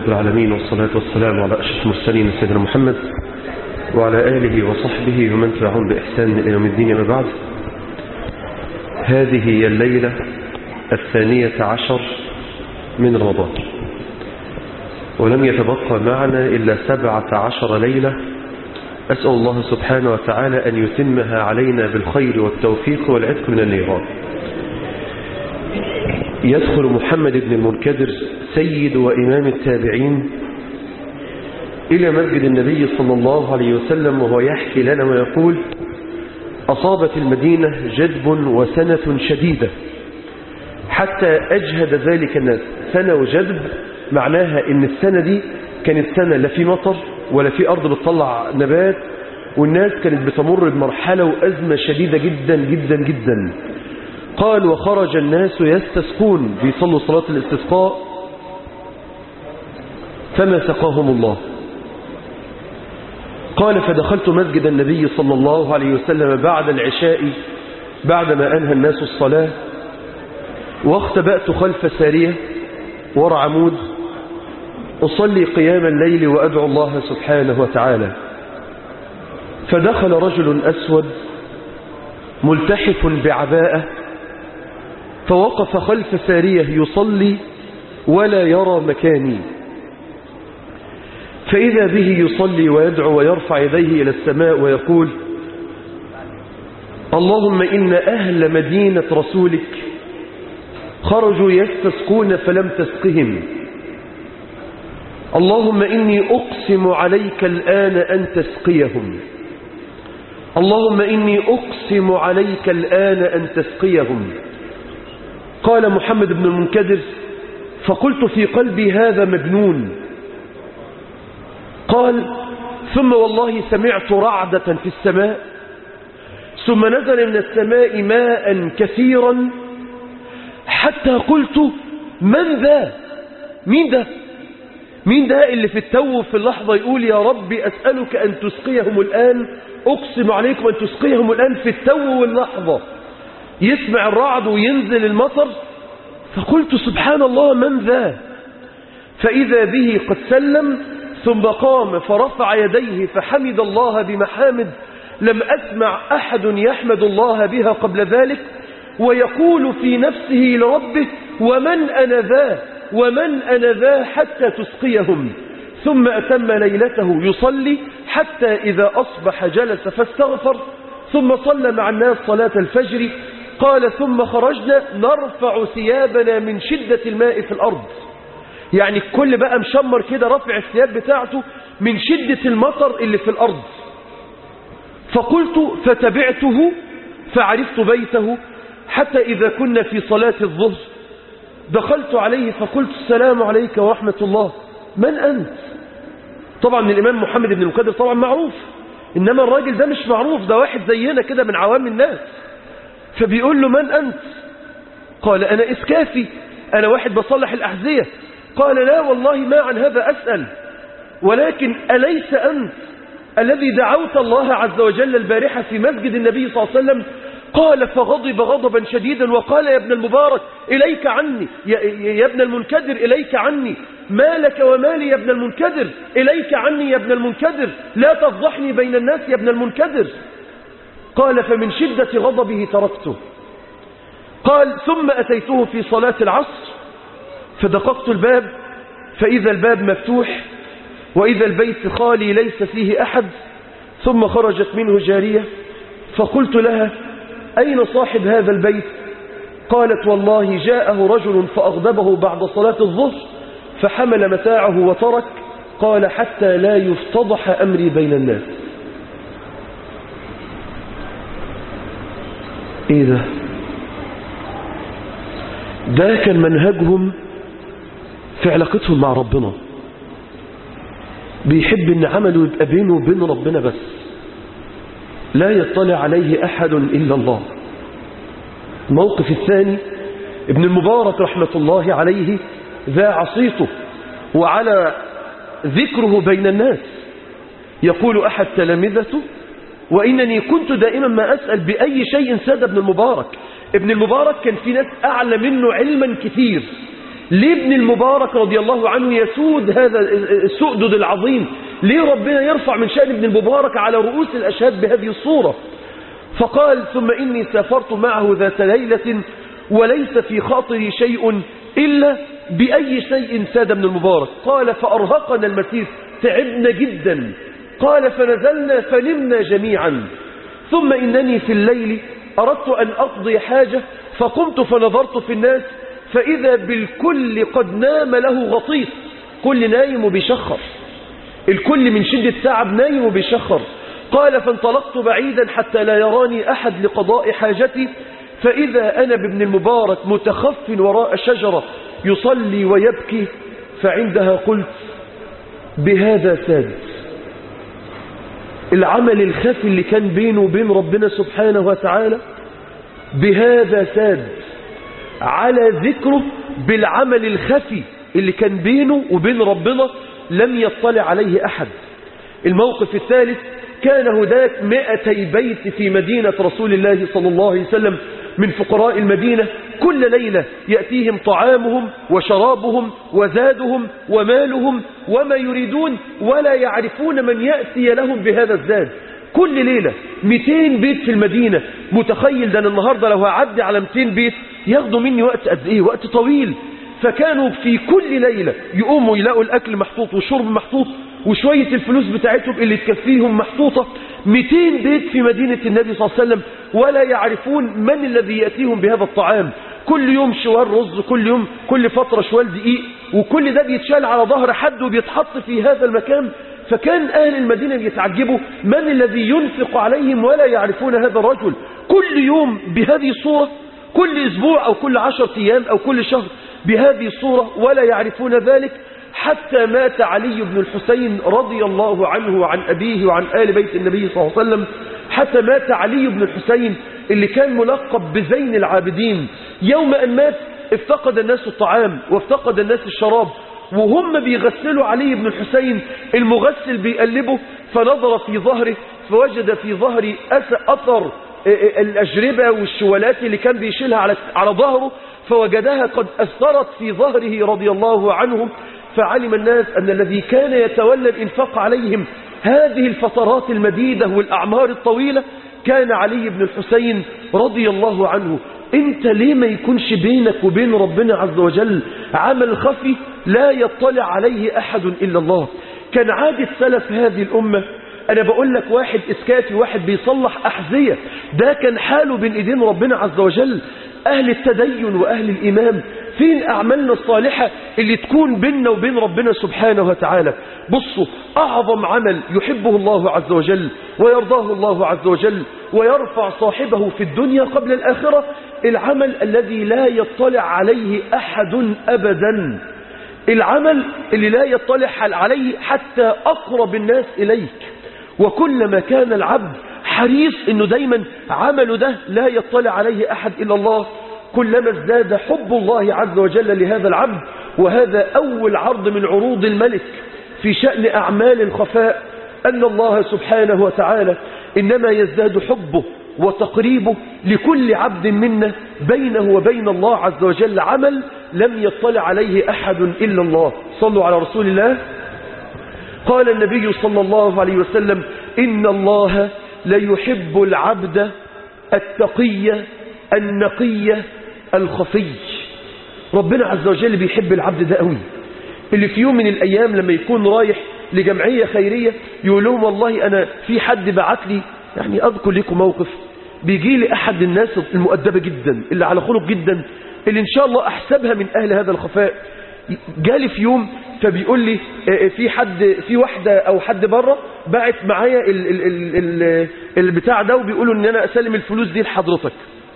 رب العالمين والصلاة والسلام على أشرف المرسلين سيدنا محمد وعلى آله وصحبه ومن تبعهم بإحسان إلى يوم الدين ما بعد هذه هي الليلة الثانية عشر من رمضان ولم يتبقى معنا إلا سبعة عشر ليلة أسأل الله سبحانه وتعالى أن يتمها علينا بالخير والتوفيق والعتق من النيران يدخل محمد بن المنكدر سيد وإمام التابعين إلى مسجد النبي صلى الله عليه وسلم وهو يحكي لنا ويقول أصابت المدينة جدب وسنة شديدة حتى أجهد ذلك الناس سنة وجدب معناها إن السنة دي كانت سنة لا في مطر ولا في أرض بتطلع نبات والناس كانت بتمر بمرحلة وأزمة شديدة جدا جدا جدا قال وخرج الناس يستسقون بيصلوا صلاة الاستسقاء فما سقاهم الله قال فدخلت مسجد النبي صلى الله عليه وسلم بعد العشاء بعدما أنهى الناس الصلاة واختبأت خلف سارية ورع عمود أصلي قيام الليل وأدعو الله سبحانه وتعالى فدخل رجل أسود ملتحف بعباءة فوقف خلف سارية يصلي ولا يرى مكاني فإذا به يصلي ويدعو ويرفع يديه إلى السماء ويقول اللهم إن أهل مدينة رسولك خرجوا يستسقون فلم تسقهم اللهم إني أقسم عليك الآن أن تسقيهم اللهم إني أقسم عليك الآن أن تسقيهم قال محمد بن المنكدر فقلت في قلبي هذا مجنون قال ثم والله سمعت رعدة في السماء ثم نزل من السماء ماء كثيرا حتى قلت من ذا مين ده مين ده اللي في التو في اللحظة يقول يا رب أسألك أن تسقيهم الآن أقسم عليكم أن تسقيهم الآن في التو واللحظة يسمع الرعد وينزل المطر فقلت سبحان الله من ذا فإذا به قد سلم ثم قام فرفع يديه فحمد الله بمحامد لم أسمع أحد يحمد الله بها قبل ذلك ويقول في نفسه لربه ومن أنا ذا ومن أنا ذا حتى تسقيهم ثم أتم ليلته يصلي حتى إذا أصبح جلس فاستغفر ثم صلى مع الناس صلاة الفجر قال ثم خرجنا نرفع ثيابنا من شدة الماء في الأرض يعني الكل بقى مشمر كده رفع الثياب بتاعته من شدة المطر اللي في الأرض فقلت فتبعته فعرفت بيته حتى إذا كنا في صلاة الظهر دخلت عليه فقلت السلام عليك ورحمة الله من أنت طبعا الإمام محمد بن المكدر طبعا معروف إنما الراجل ده مش معروف ده واحد زينا كده من عوام الناس فبيقول له من أنت قال أنا إسكافي أنا واحد بصلح الأحذية قال لا والله ما عن هذا أسأل ولكن أليس أنت الذي دعوت الله عز وجل البارحة في مسجد النبي صلى الله عليه وسلم قال فغضب غضبا شديدا وقال يا ابن المبارك إليك عني يا, يا ابن المنكدر إليك عني ما لك ومالي يا ابن المنكدر إليك عني يا ابن المنكدر لا تفضحني بين الناس يا ابن المنكدر قال فمن شدة غضبه تركته قال ثم أتيته في صلاة العصر فدققت الباب فإذا الباب مفتوح وإذا البيت خالي ليس فيه أحد ثم خرجت منه جارية فقلت لها أين صاحب هذا البيت قالت والله جاءه رجل فأغضبه بعد صلاة الظهر فحمل متاعه وترك قال حتى لا يفتضح أمري بين الناس ايه ده ده كان منهجهم في علاقتهم مع ربنا بيحب ان عمله يبقى بينه وبين ربنا بس لا يطلع عليه احد الا الله الموقف الثاني ابن المبارك رحمة الله عليه ذاع صيته وعلى ذكره بين الناس يقول أحد تلامذته وإنني كنت دائما ما أسأل بأي شيء ساد ابن المبارك ابن المبارك كان في ناس أعلى منه علما كثير ليه ابن المبارك رضي الله عنه يسود هذا السؤدد العظيم ليه ربنا يرفع من شأن ابن المبارك على رؤوس الأشهاد بهذه الصورة فقال ثم إني سافرت معه ذات ليلة وليس في خاطري شيء إلا بأي شيء ساد ابن المبارك قال فأرهقنا المسير تعبنا جدا قال فنزلنا فنمنا جميعا ثم إنني في الليل أردت أن أقضي حاجة فقمت فنظرت في الناس فإذا بالكل قد نام له غطيس كل نايم وبيشخر الكل من شدة تعب نايم وبيشخر قال فانطلقت بعيدا حتى لا يراني أحد لقضاء حاجتي فإذا أنا بابن المبارك متخف وراء شجرة يصلي ويبكي فعندها قلت بهذا ساد العمل الخفي اللي كان بينه وبين ربنا سبحانه وتعالى بهذا ساد على ذكره بالعمل الخفي اللي كان بينه وبين ربنا لم يطلع عليه أحد الموقف الثالث كان هناك مائتي بيت في مدينة رسول الله صلى الله عليه وسلم من فقراء المدينة كل ليلة يأتيهم طعامهم وشرابهم وزادهم ومالهم وما يريدون ولا يعرفون من يأتي لهم بهذا الزاد كل ليلة 200 بيت في المدينة متخيل ده أنا النهاردة لو هعدي على 200 بيت ياخدوا مني وقت قد ايه وقت طويل فكانوا في كل ليلة يقوموا يلاقوا الأكل محطوط والشرب محطوط وشوية الفلوس بتاعتهم اللي تكفيهم محطوطة 200 بيت في مدينة النبي صلى الله عليه وسلم ولا يعرفون من الذي يأتيهم بهذا الطعام كل يوم شوال رز كل يوم كل فترة شوال دقيق وكل ده بيتشال على ظهر حد وبيتحط في هذا المكان فكان أهل المدينة بيتعجبوا من الذي ينفق عليهم ولا يعرفون هذا الرجل كل يوم بهذه الصورة كل أسبوع أو كل عشر أيام أو كل شهر بهذه الصورة ولا يعرفون ذلك حتى مات علي بن الحسين رضي الله عنه وعن أبيه وعن آل بيت النبي صلى الله عليه وسلم حتى مات علي بن الحسين اللي كان ملقب بزين العابدين يوم أن مات افتقد الناس الطعام وافتقد الناس الشراب وهم بيغسلوا علي بن الحسين المغسل بيقلبه فنظر في ظهره فوجد في ظهر أثر الأجربة والشوالات اللي كان بيشيلها على على ظهره فوجدها قد أثرت في ظهره رضي الله عنه فعلم الناس أن الذي كان يتولى الإنفاق عليهم هذه الفترات المديدة والأعمار الطويلة كان علي بن الحسين رضي الله عنه انت ليه ما يكونش بينك وبين ربنا عز وجل عمل خفي لا يطلع عليه أحد إلا الله كان عادة سلف هذه الأمة أنا بقول لك واحد إسكافي واحد بيصلح أحذية ده كان حاله بين إيدين ربنا عز وجل أهل التدين وأهل الإيمان فين أعمالنا الصالحة اللي تكون بيننا وبين ربنا سبحانه وتعالى بصوا أعظم عمل يحبه الله عز وجل ويرضاه الله عز وجل ويرفع صاحبه في الدنيا قبل الآخرة العمل الذي لا يطلع عليه أحد أبدا العمل اللي لا يطلع عليه حتى أقرب الناس إليك وكلما كان العبد حريص انه دايما عمله ده لا يطلع عليه احد الا الله كلما ازداد حب الله عز وجل لهذا العبد وهذا اول عرض من عروض الملك في شأن اعمال الخفاء ان الله سبحانه وتعالى انما يزداد حبه وتقريبه لكل عبد منا بينه وبين الله عز وجل عمل لم يطلع عليه احد الا الله صلوا على رسول الله قال النبي صلى الله عليه وسلم إن الله ليحب العبد التقي النقي الخفي ربنا عز وجل بيحب العبد ده قوي اللي في يوم من الأيام لما يكون رايح لجمعية خيرية يقول لهم والله أنا في حد بعت لي يعني أذكر لكم موقف بيجي لي أحد الناس المؤدبة جدا اللي على خلق جدا اللي إن شاء الله أحسبها من أهل هذا الخفاء جالي في يوم فبيقول لي في حد في واحدة او حد بره بعت معايا ال ال ال ال البتاع ده وبيقولوا ان انا اسلم الفلوس دي لحضرتك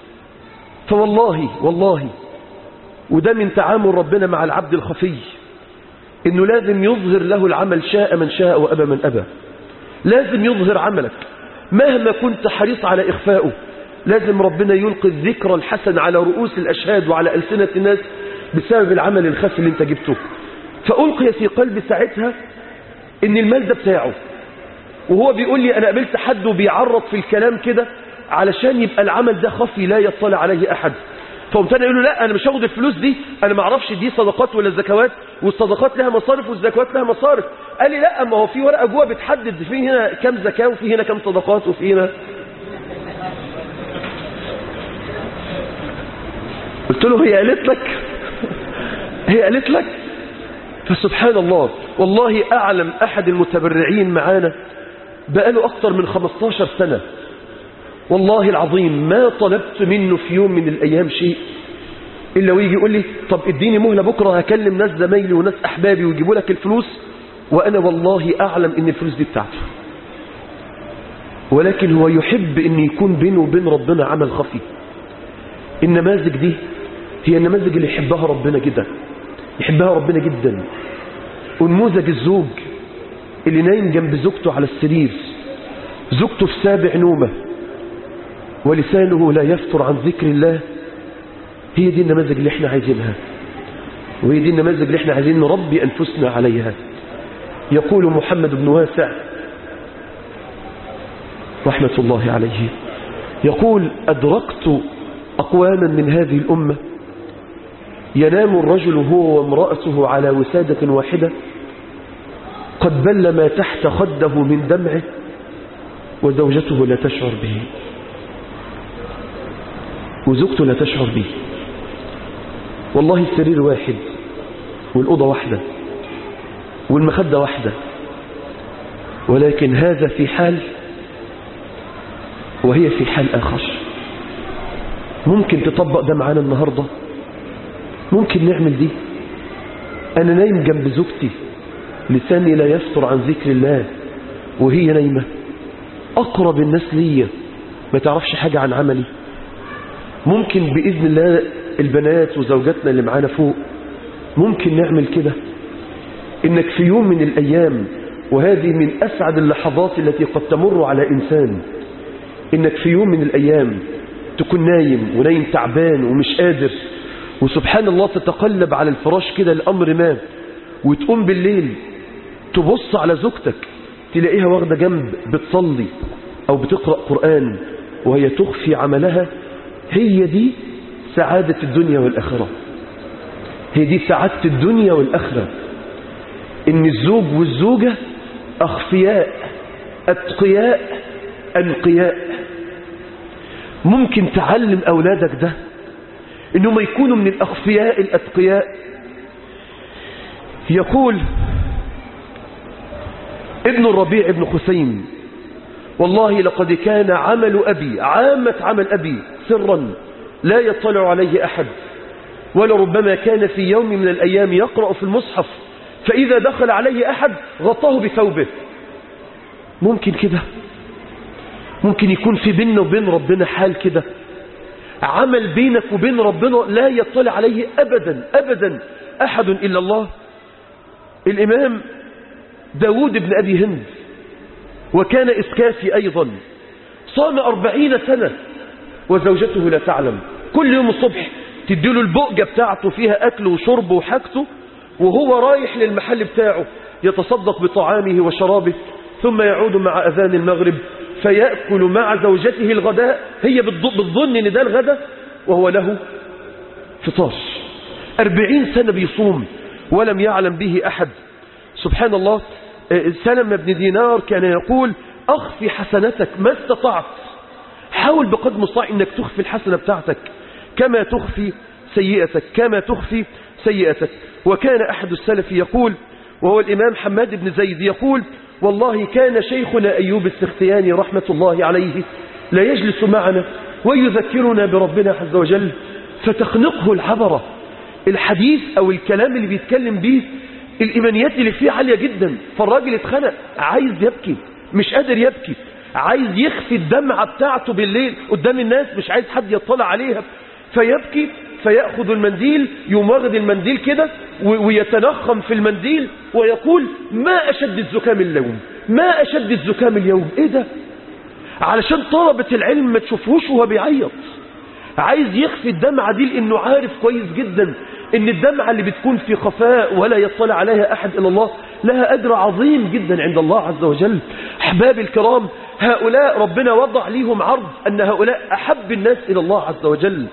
فوالله والله وده من تعامل ربنا مع العبد الخفي انه لازم يظهر له العمل شاء من شاء وابى من ابى لازم يظهر عملك مهما كنت حريص على اخفائه لازم ربنا يلقي الذكر الحسن على رؤوس الاشهاد وعلى السنه الناس بسبب العمل الخفي اللي انت جبته فألقي في قلبي ساعتها ان المال ده بتاعه وهو بيقول لي انا قابلت حد وبيعرض في الكلام كده علشان يبقى العمل ده خفي لا يطلع عليه احد فقمت انا يقول له لا انا مش هاخد الفلوس دي انا ما اعرفش دي صدقات ولا زكوات والصدقات لها مصارف والزكوات لها مصارف قال لي لا ما هو في ورقه جوه بتحدد في هنا كام زكاه وفي هنا كام صدقات وفي هنا قلت له هي قالت لك هي قالت لك فسبحان الله والله أعلم أحد المتبرعين معانا بقاله أكثر من 15 سنة والله العظيم ما طلبت منه في يوم من الأيام شيء إلا ويجي يقول لي طب اديني مهلة بكرة هكلم ناس زمايلي وناس أحبابي ويجيبوا لك الفلوس وأنا والله أعلم إن الفلوس دي بتاعته ولكن هو يحب أن يكون بينه وبين ربنا عمل خفي النماذج دي هي النماذج اللي يحبها ربنا جدا يحبها ربنا جدا ونموذج الزوج اللي نايم جنب زوجته على السرير زوجته في سابع نومه ولسانه لا يفتر عن ذكر الله هي دي النماذج اللي احنا عايزينها وهي دي النماذج اللي احنا عايزين نربي أنفسنا عليها يقول محمد بن واسع رحمة الله عليه يقول أدركت أقواما من هذه الأمة ينام الرجل هو وامرأته على وسادة واحدة قد بل ما تحت خده من دمعه وزوجته لا تشعر به وزوجته لا تشعر به والله السرير واحد والأوضة واحدة والمخدة واحدة ولكن هذا في حال وهي في حال آخر ممكن تطبق ده معانا النهاردة ممكن نعمل دي أنا نايم جنب زوجتي لساني لا يفتر عن ذكر الله وهي نايمة أقرب الناس ليا ما تعرفش حاجة عن عملي ممكن بإذن الله البنات وزوجاتنا اللي معانا فوق ممكن نعمل كده إنك في يوم من الأيام وهذه من أسعد اللحظات التي قد تمر على إنسان إنك في يوم من الأيام تكون نايم ونايم تعبان ومش قادر وسبحان الله تتقلب على الفراش كده لأمر ما وتقوم بالليل تبص على زوجتك تلاقيها واخدة جنب بتصلي أو بتقرأ قرآن وهي تخفي عملها هي دي سعادة الدنيا والآخرة هي دي سعادة الدنيا والآخرة إن الزوج والزوجة أخفياء أتقياء أنقياء ممكن تعلم أولادك ده إنهم يكونوا من الأخفياء الأتقياء يقول ابن الربيع بن خسيم والله لقد كان عمل أبي عامة عمل أبي سرا لا يطلع عليه أحد ولربما كان في يوم من الأيام يقرأ في المصحف فإذا دخل عليه أحد غطاه بثوبه ممكن كده ممكن يكون في بيننا وبين ربنا حال كده عمل بينك وبين ربنا لا يطلع عليه أبدا أبدا أحد إلا الله الإمام داود بن أبي هند وكان إسكافي أيضا صام أربعين سنة وزوجته لا تعلم كل يوم الصبح تديله البؤجة بتاعته فيها أكل وشرب وحاجته وهو رايح للمحل بتاعه يتصدق بطعامه وشرابه ثم يعود مع أذان المغرب فيأكل مع زوجته الغداء هي بتظن ان ده الغداء وهو له فطار أربعين سنة بيصوم ولم يعلم به أحد سبحان الله سلم بن دينار كان يقول أخفي حسنتك ما استطعت حاول بقدر المستطاع انك تخفي الحسنة بتاعتك كما تخفي سيئتك كما تخفي سيئتك وكان أحد السلف يقول وهو الإمام حماد بن زيد يقول والله كان شيخنا أيوب السختياني رحمة الله عليه لا يجلس معنا ويذكرنا بربنا عز وجل فتخنقه العبرة الحديث أو الكلام اللي بيتكلم به الإيمانيات اللي فيه عالية جدا فالراجل اتخنق عايز يبكي مش قادر يبكي عايز يخفي الدمعة بتاعته بالليل قدام الناس مش عايز حد يطلع عليها فيبكي فيأخذ المنديل يمرض المنديل كده ويتنخم في المنديل ويقول ما أشد الزكام اليوم ما أشد الزكام اليوم إيه ده علشان طلبة العلم ما تشوفوش وهو بيعيط عايز يخفي الدمعة دي لأنه عارف كويس جدا ان الدمعة اللي بتكون في خفاء ولا يطلع عليها أحد إلا الله لها أجر عظيم جدا عند الله عز وجل أحبابي الكرام هؤلاء ربنا وضع ليهم عرض أن هؤلاء أحب الناس إلى الله عز وجل في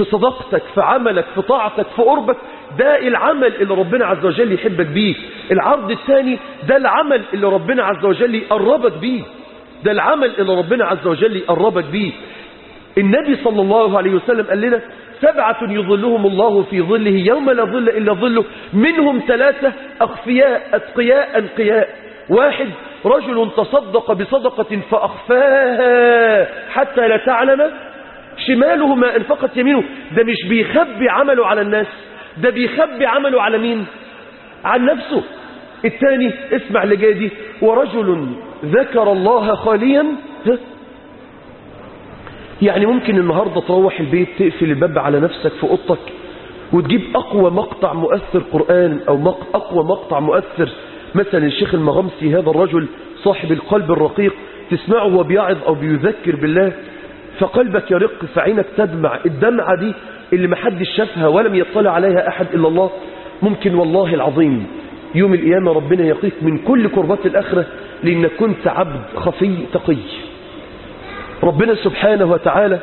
في صداقتك في عملك في طاعتك في قربك ده العمل اللي ربنا عز وجل يحبك بيه العرض الثاني ده العمل اللي ربنا عز وجل يقربك بيه ده العمل اللي ربنا عز وجل يقربك بيه النبي صلى الله عليه وسلم قال لنا سبعة يظلهم الله في ظله يوم لا ظل إلا ظله منهم ثلاثة أخفياء أتقياء أنقياء واحد رجل تصدق بصدقة فأخفاها حتى لا تعلم شماله ما انفقت يمينه ده مش بيخبي عمله على الناس ده بيخبي عمله على مين عن نفسه الثاني اسمع اللي جاي دي ورجل ذكر الله خاليا ها؟ يعني ممكن النهاردة تروح البيت تقفل الباب على نفسك في أوضتك وتجيب أقوى مقطع مؤثر قرآن أو مق... أقوى مقطع مؤثر مثلا الشيخ المغمسي هذا الرجل صاحب القلب الرقيق تسمعه وهو بيعظ أو بيذكر بالله فقلبك يرق فعينك تدمع الدمعة دي اللي محدش شافها ولم يطلع عليها أحد إلا الله ممكن والله العظيم يوم القيامة ربنا يقيك من كل كربات الآخرة لأنك كنت عبد خفي تقي ربنا سبحانه وتعالى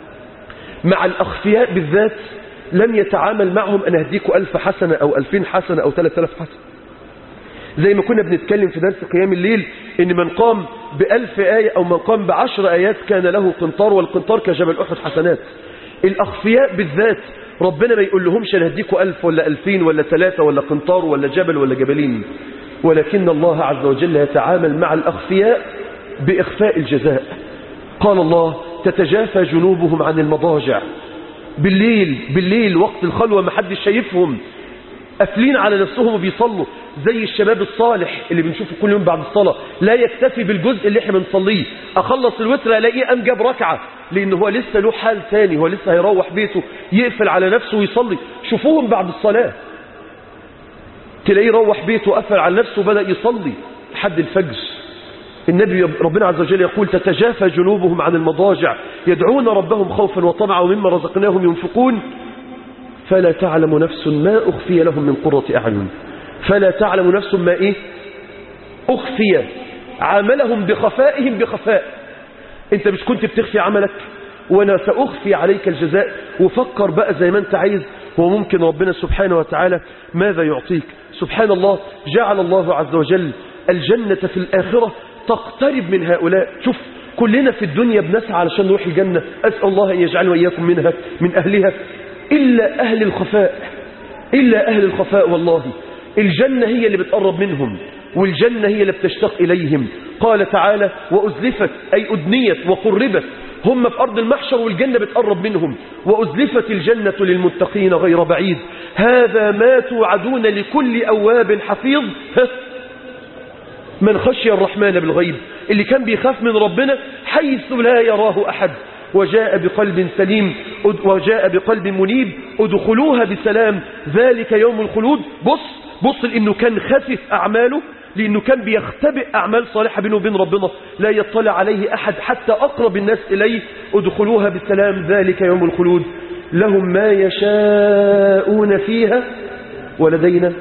مع الأخفياء بالذات لم يتعامل معهم أن أهديكوا ألف حسنة أو ألفين حسنة أو ثلاثة ألف حسنة زي ما كنا بنتكلم في درس قيام الليل ان من قام بألف آية أو من قام بعشر آيات كان له قنطار والقنطار كجبل أحد حسنات الأخفياء بالذات ربنا ما يقول لهمش أنا هديكوا ألف ولا ألفين ولا ثلاثة ولا قنطار ولا جبل ولا جبلين ولكن الله عز وجل يتعامل مع الأخفياء بإخفاء الجزاء قال الله تتجافى جنوبهم عن المضاجع بالليل بالليل وقت الخلوة ما حدش شايفهم قافلين على نفسهم وبيصلوا زي الشباب الصالح اللي بنشوفه كل يوم بعد الصلاة لا يكتفي بالجزء اللي احنا بنصليه اخلص الوتر الاقيه قام جاب ركعة لان هو لسه له حال تاني هو لسه هيروح بيته يقفل على نفسه ويصلي شوفوهم بعد الصلاة تلاقيه روح بيته وقفل على نفسه وبدأ يصلي لحد الفجر النبي ربنا عز وجل يقول تتجافى جنوبهم عن المضاجع يدعون ربهم خوفا وطمعا ومما رزقناهم ينفقون فلا تعلم نفس ما أخفي لهم من قرة أعين فلا تعلم نفس ما إيه أخفي عاملهم بخفائهم بخفاء انت مش كنت بتخفي عملك وانا سأخفي عليك الجزاء وفكر بقى زي ما انت عايز وممكن ربنا سبحانه وتعالى ماذا يعطيك سبحان الله جعل الله عز وجل الجنة في الآخرة تقترب من هؤلاء شوف كلنا في الدنيا بنسعى علشان نروح الجنة أسأل الله أن يجعل وإياكم منها من أهلها إلا أهل الخفاء إلا أهل الخفاء والله الجنة هي اللي بتقرب منهم والجنة هي اللي بتشتاق إليهم قال تعالى وأزلفت أي أدنيت وقربت هم في أرض المحشر والجنة بتقرب منهم وأزلفت الجنة للمتقين غير بعيد هذا ما توعدون لكل أواب حفيظ من خشي الرحمن بالغيب اللي كان بيخاف من ربنا حيث لا يراه أحد وجاء بقلب سليم وجاء بقلب منيب ادخلوها بسلام ذلك يوم الخلود بص بص لأنه كان خفف أعماله لأنه كان بيختبئ أعمال صالحة بينه وبين ربنا لا يطلع عليه أحد حتى أقرب الناس إليه ادخلوها بسلام ذلك يوم الخلود لهم ما يشاءون فيها ولدينا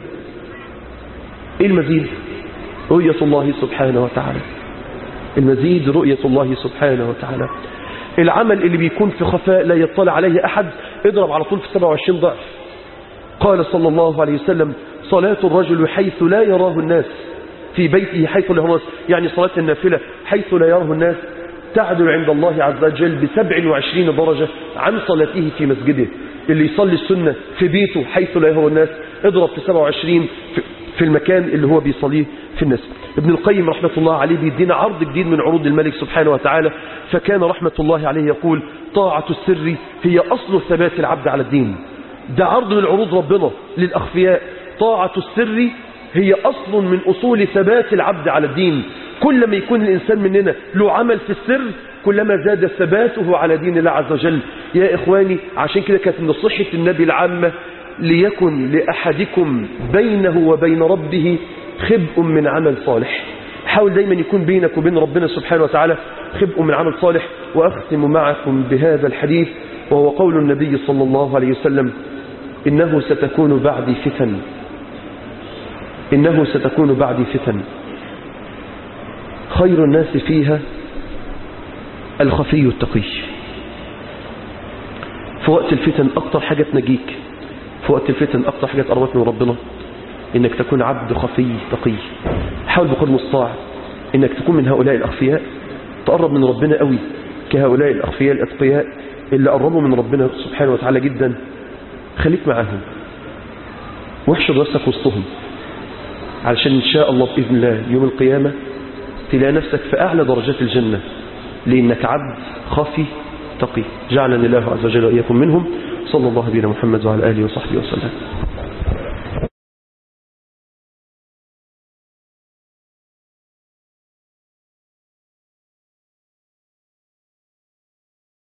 إيه المزيد رؤية الله سبحانه وتعالى المزيد رؤية الله سبحانه وتعالى العمل اللي بيكون في خفاء لا يطلع عليه أحد اضرب على طول في 27 ضعف قال صلى الله عليه وسلم صلاة الرجل حيث لا يراه الناس في بيته حيث لا يراه الناس يعني صلاة النافلة حيث لا يراه الناس تعدل عند الله عز وجل ب 27 درجة عن صلاته في مسجده اللي يصلي السنة في بيته حيث لا يراه الناس اضرب في 27 في المكان اللي هو بيصليه في الناس ابن القيم رحمة الله عليه بيدينا عرض جديد من عروض الملك سبحانه وتعالى فكان رحمة الله عليه يقول طاعة السر هي أصل ثبات العبد على الدين ده عرض من عروض ربنا للأخفياء طاعة السر هي أصل من أصول ثبات العبد على الدين كلما يكون الإنسان مننا له عمل في السر كلما زاد ثباته على دين الله عز وجل يا إخواني عشان كده كانت نصيحة النبي العامة ليكن لأحدكم بينه وبين ربه خبء من عمل صالح حاول دايما يكون بينك وبين ربنا سبحانه وتعالى خبء من عمل صالح وأختم معكم بهذا الحديث وهو قول النبي صلى الله عليه وسلم إنه ستكون بعدي فتن إنه ستكون بعدي فتن خير الناس فيها الخفي التقي في وقت الفتن أكتر حاجة تنجيك في وقت الفتن أكتر حاجة تقربك من ربنا إنك تكون عبد خفي تقي حاول بقدر المستطاع إنك تكون من هؤلاء الأخفياء تقرب من ربنا قوي كهؤلاء الأخفياء الأتقياء اللي قربوا من ربنا سبحانه وتعالى جدا خليك معاهم واحشر نفسك وسطهم علشان إن شاء الله بإذن الله يوم القيامة تلاقي نفسك في أعلى درجات الجنة لأنك عبد خفي تقي جعلني الله عز وجل وإياكم منهم صلى الله بنا محمد وعلى آله وصحبه وسلم